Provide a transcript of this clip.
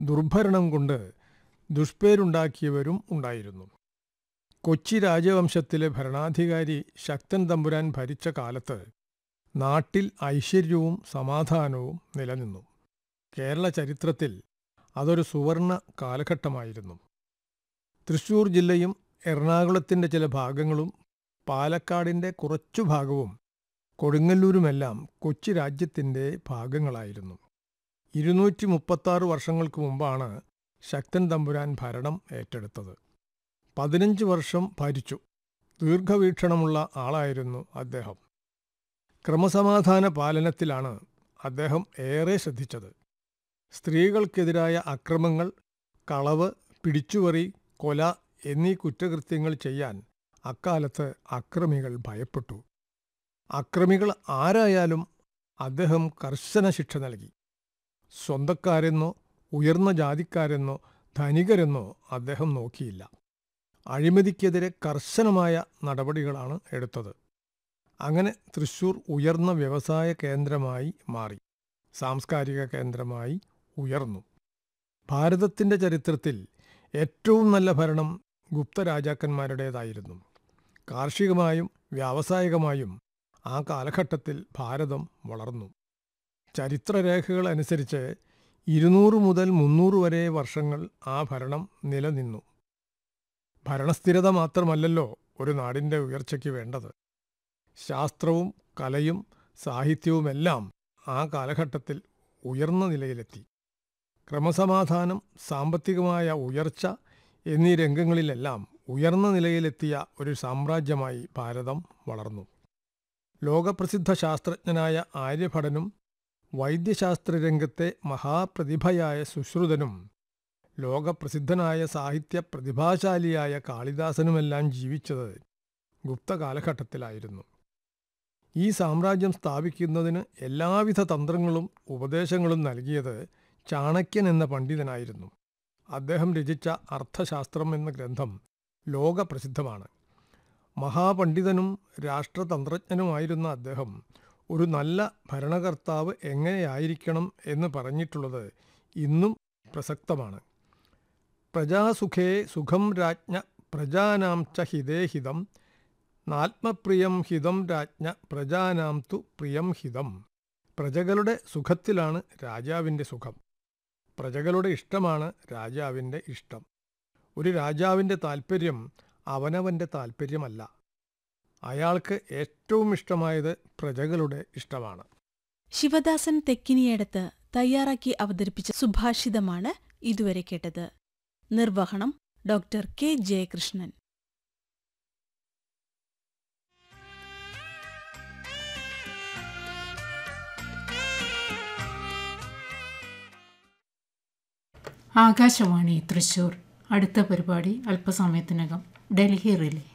ദുർഭരണം കൊണ്ട് ദുഷ്പേരുണ്ടാക്കിയവരും ഉണ്ടായിരുന്നു കൊച്ചി രാജവംശത്തിലെ ഭരണാധികാരി ശക്തൻ തമ്പുരാൻ ഭരിച്ച കാലത്ത് നാട്ടിൽ ഐശ്വര്യവും സമാധാനവും നിലനിന്നു കേരള ചരിത്രത്തിൽ അതൊരു സുവർണ കാലഘട്ടമായിരുന്നു തൃശൂർ ജില്ലയും എറണാകുളത്തിൻ്റെ ചില ഭാഗങ്ങളും പാലക്കാടിൻ്റെ കുറച്ചു ഭാഗവും കൊടുങ്ങല്ലൂരുമെല്ലാം കൊച്ചി രാജ്യത്തിൻ്റെ ഭാഗങ്ങളായിരുന്നു ഇരുന്നൂറ്റി മുപ്പത്താറ് വർഷങ്ങൾക്ക് മുമ്പാണ് ശക്തൻ തമ്പുരാൻ ഭരണം ഏറ്റെടുത്തത് പതിനഞ്ച് വർഷം ഭരിച്ചു ദീർഘവീക്ഷണമുള്ള ആളായിരുന്നു അദ്ദേഹം ക്രമസമാധാന പാലനത്തിലാണ് അദ്ദേഹം ഏറെ ശ്രദ്ധിച്ചത് സ്ത്രീകൾക്കെതിരായ അക്രമങ്ങൾ കളവ് പിടിച്ചുപറി കൊല എന്നീ കുറ്റകൃത്യങ്ങൾ ചെയ്യാൻ അക്കാലത്ത് അക്രമികൾ ഭയപ്പെട്ടു അക്രമികൾ ആരായാലും അദ്ദേഹം കർശന ശിക്ഷ നൽകി സ്വന്തക്കാരെന്നോ ഉയർന്ന ജാതിക്കാരെന്നോ ധനികരെന്നോ അദ്ദേഹം നോക്കിയില്ല അഴിമതിക്കെതിരെ കർശനമായ നടപടികളാണ് എടുത്തത് അങ്ങനെ തൃശൂർ ഉയർന്ന വ്യവസായ കേന്ദ്രമായി മാറി സാംസ്കാരിക കേന്ദ്രമായി ഉയർന്നു ഭാരതത്തിൻ്റെ ചരിത്രത്തിൽ ഏറ്റവും നല്ല ഭരണം ഗുപ്ത രാജാക്കന്മാരുടേതായിരുന്നു കാർഷികമായും വ്യാവസായികമായും ആ കാലഘട്ടത്തിൽ ഭാരതം വളർന്നു ചരിത്രരേഖകൾ അനുസരിച്ച് ഇരുന്നൂറ് മുതൽ മുന്നൂറ് വരെ വർഷങ്ങൾ ആ ഭരണം നിലനിന്നു ഭരണസ്ഥിരത മാത്രമല്ലല്ലോ ഒരു നാടിൻ്റെ ഉയർച്ചയ്ക്ക് വേണ്ടത് ശാസ്ത്രവും കലയും സാഹിത്യവുമെല്ലാം ആ കാലഘട്ടത്തിൽ ഉയർന്ന നിലയിലെത്തി ക്രമസമാധാനം സാമ്പത്തികമായ ഉയർച്ച എന്നീ രംഗങ്ങളിലെല്ലാം ഉയർന്ന നിലയിലെത്തിയ ഒരു സാമ്രാജ്യമായി ഭാരതം വളർന്നു ലോകപ്രസിദ്ധ ശാസ്ത്രജ്ഞനായ ആര്യഭടനും വൈദ്യശാസ്ത്ര രംഗത്തെ മഹാപ്രതിഭയായ സുശ്രുതനും ലോകപ്രസിദ്ധനായ സാഹിത്യ പ്രതിഭാശാലിയായ കാളിദാസനുമെല്ലാം ജീവിച്ചത് ഗുപ്ത കാലഘട്ടത്തിലായിരുന്നു ഈ സാമ്രാജ്യം സ്ഥാപിക്കുന്നതിന് എല്ലാവിധ തന്ത്രങ്ങളും ഉപദേശങ്ങളും നൽകിയത് ചാണക്യൻ എന്ന പണ്ഡിതനായിരുന്നു അദ്ദേഹം രചിച്ച അർത്ഥശാസ്ത്രം എന്ന ഗ്രന്ഥം ലോകപ്രസിദ്ധമാണ് മഹാപണ്ഡിതനും രാഷ്ട്രതന്ത്രജ്ഞനുമായിരുന്ന അദ്ദേഹം ഒരു നല്ല ഭരണകർത്താവ് എങ്ങനെയായിരിക്കണം എന്ന് പറഞ്ഞിട്ടുള്ളത് ഇന്നും പ്രസക്തമാണ് പ്രജാസുഖേ സുഖം രാജ്ഞ പ്രജാനാം ച ഹിതേ ഹിതം നാത്മപ്രിയം ഹിതം രാജ്ഞ പ്രജാനാം തു പ്രിയം ഹിതം പ്രജകളുടെ സുഖത്തിലാണ് രാജാവിൻ്റെ സുഖം പ്രജകളുടെ ഇഷ്ടമാണ് രാജാവിൻ്റെ ഇഷ്ടം ഒരു രാജാവിൻ്റെ താൽപ്പര്യം അവനവൻ്റെ താൽപ്പര്യമല്ല അയാൾക്ക് ഏറ്റവും ഇഷ്ടമായത് പ്രജകളുടെ ഇഷ്ടമാണ് ശിവദാസൻ തെക്കിനിയടത്ത് തയ്യാറാക്കി അവതരിപ്പിച്ച സുഭാഷിതമാണ് ഇതുവരെ കേട്ടത് നിർവഹണം ഡോക്ടർ കെ ജയകൃഷ്ണൻ ആകാശവാണി തൃശൂർ അടുത്ത പരിപാടി അല്പസമയത്തിനകം ഡൽഹി റിലേ